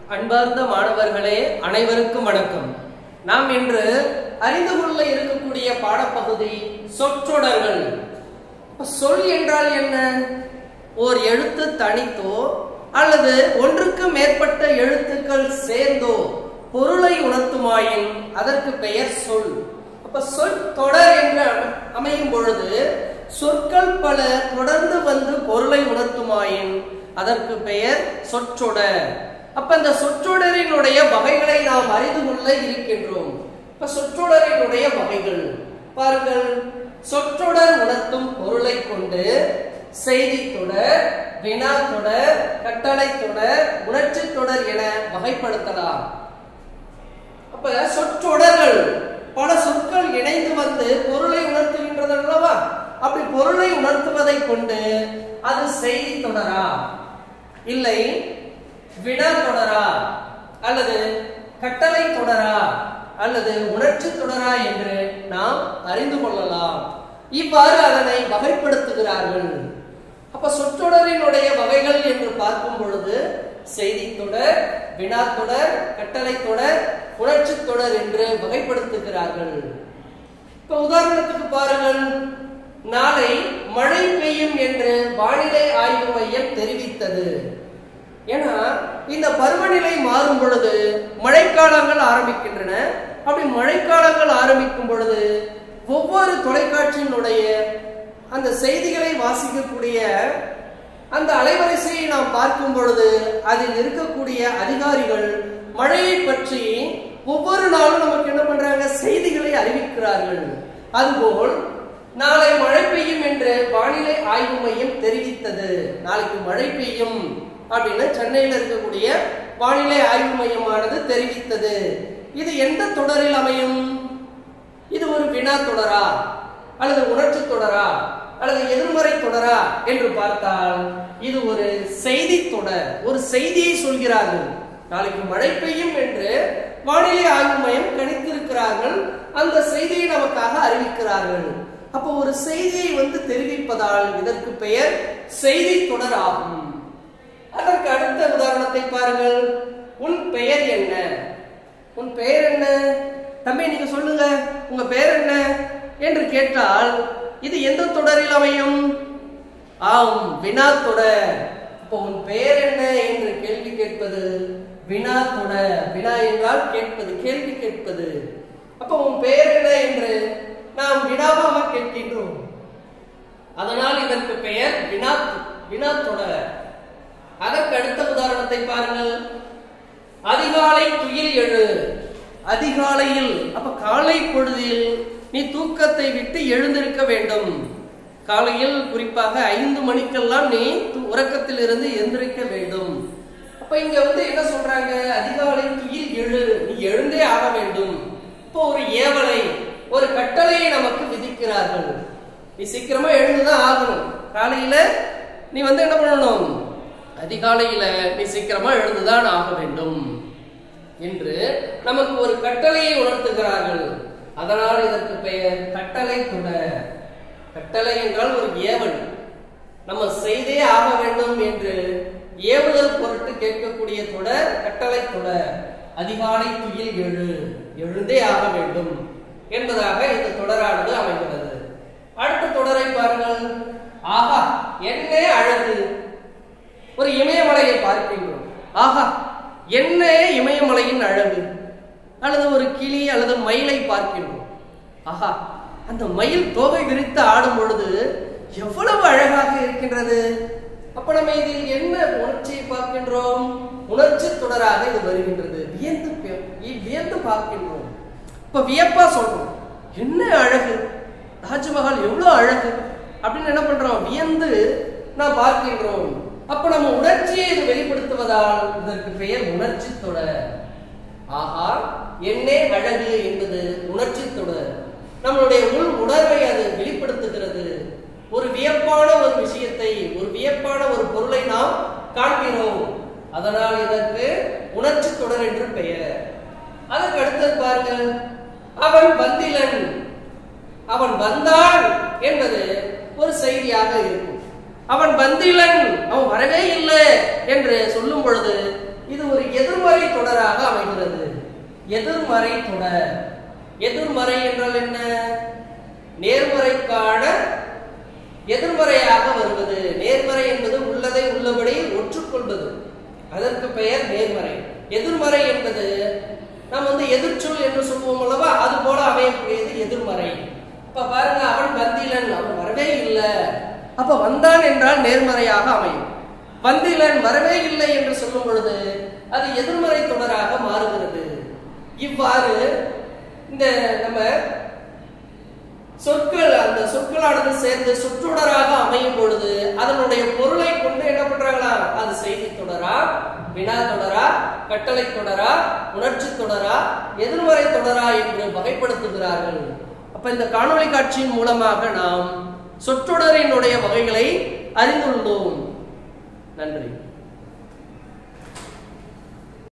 அன்பார்ந்த மாணவர்களே அனைவருக்கும் வணக்கம் நாம் இன்று அறிந்து கொள்ள இருக்கக்கூடிய பாடப்பகுதி சொற்றொடர்கள் இப்ப சொல் என்றால் என்ன ஓர் எழுத்து தனித்தோ அல்லது ஒன்றுக்கு மேற்பட்ட எழுத்துக்கள் சேர்ந்தோ பொருளை உணர்த்துமாயின் அதற்கு பெயர் சொல் அப்ப சொல் தொடர் என்று அம- அமையும் பொழுது சொற்கள் பல தொடர்ந்து வந்து பொருளை உணர்த்துமாயின் அதற்கு பெயர் சொற்றொடர் அப்ப இந்த சொற்றொடரினுடைய வகைகளை நாம் அறிந்து கொள்ள இருக்கின்றோம் இப்ப சொற்றொடரினுடைய வகைகள் பாருங்கள் சொற்றொடர் உணர்த்தும் பொருளை கொண்டு செய்தி தொடர் வினா தொடர் கட்டளை தொடர் உணர்ச்சி தொடர் என வகைப்படுத்தலாம் அப்ப சொற்றொடர்கள் பல சொற்கள் இணைந்து வந்து பொருளை உணர்த்துகின்றது அல்லவா அப்படி பொருளை உணர்த்துவதை கொண்டு அது செய்தி தொடரா இல்லை வினா தொடரா அல்லது கட்டளை தொடரா அல்லது உணர்ச்சி தொடரா என்று நாம் அறிந்து கொள்ளலாம் இவ்வாறு அதனை வகைப்படுத்துகிறார்கள் அப்ப சொற்றொடரினுடைய வகைகள் என்று பார்க்கும் பொழுது செய்தி தொடர் வினா தொடர் கட்டளை தொடர் உணர்ச்சி தொடர் என்று வகைப்படுத்துகிறார்கள் இப்ப உதாரணத்துக்கு பாருங்கள் நாளை மழை பெய்யும் என்று வானிலை ஆய்வு மையம் தெரிவித்தது ஏன்னா இந்த பருவநிலை மாறும் பொழுது மழைக்காலங்கள் ஆரம்பிக்கின்றன அப்படி மழைக்காலங்கள் ஆரம்பிக்கும் பொழுது ஒவ்வொரு தொலைக்காட்சியினுடைய அந்த செய்திகளை வாசிக்கக்கூடிய அந்த அலைவரிசையை நாம் பார்க்கும் பொழுது அதில் இருக்கக்கூடிய அதிகாரிகள் மழையை பற்றி ஒவ்வொரு நாளும் நமக்கு என்ன பண்றாங்க செய்திகளை அறிவிக்கிறார்கள் அதுபோல் நாளை மழை பெய்யும் என்று வானிலை ஆய்வு மையம் தெரிவித்தது நாளைக்கு மழை பெய்யும் அப்படின்னு சென்னையில் இருக்கக்கூடிய வானிலை ஆய்வு மையமானது தெரிவித்தது இது எந்த தொடரில் அமையும் இது ஒரு வினா தொடரா அல்லது உணர்ச்சி தொடரா அல்லது எதிர்மறை தொடரா என்று பார்த்தால் இது ஒரு செய்தி தொடர் ஒரு செய்தியை சொல்கிறார்கள் நாளைக்கு மழை பெய்யும் என்று வானிலை ஆய்வு மையம் கணித்திருக்கிறார்கள் அந்த செய்தியை நமக்காக அறிவிக்கிறார்கள் அப்போ ஒரு செய்தியை வந்து தெரிவிப்பதால் இதற்கு பெயர் செய்தி தொடர் ஆகும் அதற்கு அடுத்த உதாரணத்தை பாருங்கள் உன் பெயர் என்ன உன் பெயர் என்ன தம்பி நீங்க சொல்லுங்க உங்க பெயர் என்ன என்று கேட்டால் இது எந்த தொடரில் அமையும் ஆம் வினா தொடர் இப்போ உன் பெயர் என்ன என்று கேள்வி கேட்பது வினா தொடர் வினா என்றால் கேட்பது கேள்வி கேட்பது அப்போ உன் பெயர் என்ன என்று நாம் வினாவாக கேட்கின்றோம் அதனால் இதற்கு பெயர் வினா வினா தொடர் அதற்கு அடுத்த உதாரணத்தை பாருங்கள் அதிகாலை துயில் எழு அதிகாலையில் அப்ப காலை பொழுதில் நீ தூக்கத்தை விட்டு எழுந்திருக்க வேண்டும் காலையில் குறிப்பாக ஐந்து மணிக்கெல்லாம் நீ து- உறக்கத்திலிருந்து எந்திரிக்க வேண்டும் அப்ப இங்க வந்து என்ன சொல்றாங்க அதிகாலை துயில் எழு நீ எழுந்தே ஆக வேண்டும் இப்போ ஒரு ஏவலை ஒரு கட்டளையை நமக்கு விதிக்கிறார்கள் நீ சீக்கிரமா எழுந்துதான் ஆகணும் காலையில நீ வந்து என்ன பண்ணணும் அதிகாலையில நீ சீக்கிரமா எழுந்துதான் ஆக வேண்டும் என்று நமக்கு ஒரு கட்டளையை உணர்த்துகிறார்கள் அதனால் இதற்கு பெயர் கட்டளை தொடர் கட்டளை என்றால் ஒரு ஏவல் நம்ம செய்தே ஆக வேண்டும் என்று ஏவுதல் பொருட்டு கேட்கக்கூடிய தொடர் கட்டளை தொடர் அதிகாலை துயில் எழு எழுந்தே ஆக வேண்டும் என்பதாக இந்த தொடரானது அமைகிறது அடுத்த தொடரை பாருங்கள் ஆஹா என்ன அழகு ஒரு இமயமலையை பார்க்கின்றோம் ஆஹா என்ன இமயமலையின் அழகு அல்லது ஒரு கிளி அல்லது மயிலை பார்க்கின்றோம் ஆஹா அந்த மயில் தோகை விரித்து ஆடும் பொழுது எவ்வளவு அழகாக இருக்கின்றது அப்ப நம்ம இதில் என்ன உணர்ச்சியை பார்க்கின்றோம் உணர்ச்சி தொடராக இது வருகின்றது வியந்து பே- இ- வியந்து பார்க்கின்றோம் இப்ப வியப்பா சொல்றோம் என்ன அழகு தாஜ்மஹால் எவ்வளவு அழகு அப்படின்னு என்ன பண்றோம் வியந்து நாம் பார்க்கின்றோம் அப்ப நம்ம உணர்ச்சியை இது வெளிப்படுத்துவதால் இதற்கு பெயர் உணர்ச்சி தொடர் ஆஹா என்னே அழகு என்பது உணர்ச்சி தொடர் நம்மளுடைய உள் உணர்வை அது வெளிப்படுத்துகிறது ஒரு வியப்பான ஒரு விஷயத்தை ஒரு வியப்பான ஒரு பொருளை நாம் காண்கிறோம் அதனால் இதற்கு உணர்ச்சி தொடர் என்று பெயர் அதற்கு அடுத்தது பாருங்கள் அவன் வந்திலன் அவன் வந்தான் என்பது ஒரு செய்தியாக இருக்கும் அவன் வந்திலன் அவன் வரவே இல்லை என்று சொல்லும் பொழுது இது ஒரு எதிர்மறை தொடராக அமைகிறது எதிர்மறை தொடர் எதிர்மறை என்றால் என்ன நேர்மறைக்கான எதிர்மறையாக வருவது நேர்மறை என்பது உள்ளதை உள்ளபடி ஒற்றுக்கொள்வது அதற்கு பெயர் நேர்மறை எதிர்மறை என்பது நாம் வந்து எதிர்ச்சொல் என்று சொல்லுவோம் அல்லவா அது போல அமையக்கூடியது எதிர்மறை இப்ப பாருங்க அவன் வந்திலன் அவன் வரவே இல்லை அப்ப வந்தான் என்றால் நேர்மறையாக அமையும் வந்திலன் வரவே இல்லை என்று சொல்லும் பொழுது அது எதிர்மறை தொடராக மாறுகிறது இவ்வாறு இந்த நம்ம சொற்கள் அந்த சொற்களானது சேர்ந்து சொற்றொடராக அமையும் பொழுது அதனுடைய பொருளை கொண்டு என்ன பண்றாங்களா அது செய்தி தொடரா வினா தொடரா கட்டளை தொடரா உணர்ச்சி தொடரா எதிர்மறை தொடரா என்று வகைப்படுத்துகிறார்கள் அப்ப இந்த காணொளி காட்சியின் மூலமாக நாம் சொற்றொடரினுடைய வகைகளை அறிந்துள்ளோம் நன்றி